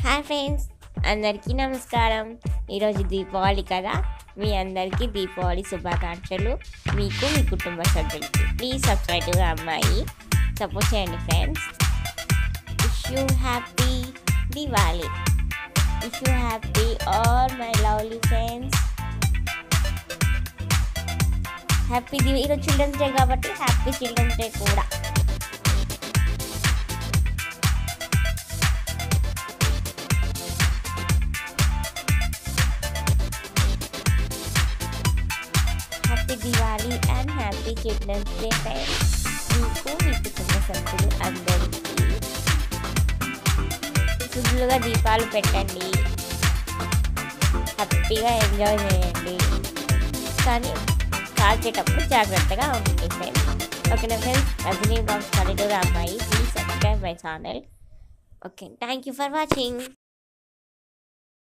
hi friends అందరికీ నమస్కారం ఈరోజు దీపావళి కదా మీ అందరికీ దీపావళి శుభాకాంక్షలు మీకు మీ కుటుంబ సభ్యులకి ప్లీజ్ సబ్స్క్రైబ్ టు అమ్మాయి సపోర్ట్ చేయండి friends wish you happy Diwali wish you happy all my lovely friends happy Diwa ఈరోజు చిల్డ్రన్స్ డే కాబట్టి హ్యాపీ చిల్డ్రన్స్ డే కూడా happy Diwali and happy children's day friends మీకు మీ కుటుంబ సభ్యులు అందరికీ ఫుల్గా దీపాలు పెట్టండి హ్యాపీగా ఎంజాయ్ చేయండి కానీ కాల్చేటప్పుడు జాగ్రత్తగా ఉండండి ఫ్రెండ్స్ ఓకేనా ఫ్రెండ్స్ రజనీ బాక్స్ పల్లెటూరు అమ్మాయి please subscribe my channel okay thank you for watching